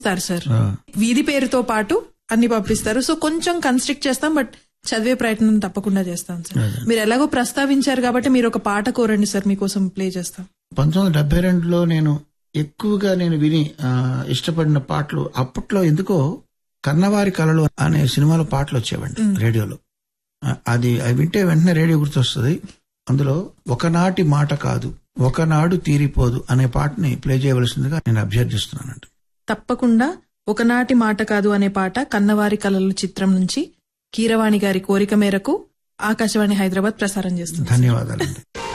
sir sir ఆ, వీధి పేరుతో పాటు అన్ని పంపిస్తారు సో కొంచెం కన్స్ట్రిక్ట్ చేస్తాం బట్ చదివే ప్రయత్నం తప్పకుండా చేస్తాం సార్ మీరు ఎలాగో ప్రస్తావించారు కాబట్టి మీరు ఒక పాట కోరండి సార్ మీకోసం ప్లే చేస్తాం పంతొమ్మిది వందల డెబ్బై రెండులో నేను ఎక్కువగా నేను విని ఆ, ఇష్టపడిన పాటలు అప్పట్లో ఎందుకో కన్నవారి కళలు అనే సినిమాలో పాటలు వచ్చేవండి రేడియోలో ఆ, అది అవి వింటే వెంటనే రేడియో గుర్తొస్తుంది అందులో ఒకనాటి మాట కాదు ఒకనాడు తీరిపోదు అనే పాటని ప్లే చేయవలసిందిగా నేను అభ్యర్థిస్తున్నానండి తప్పకుండా ఒకనాటి మాట కాదు అనే పాట కన్నవారి కలలు చిత్రం నుంచి కీరవాణి గారి కోరిక మేరకు ఆకాశవాణి హైదరాబాద్ ప్రసారం చేస్తుంది ధన్యవాదాలండి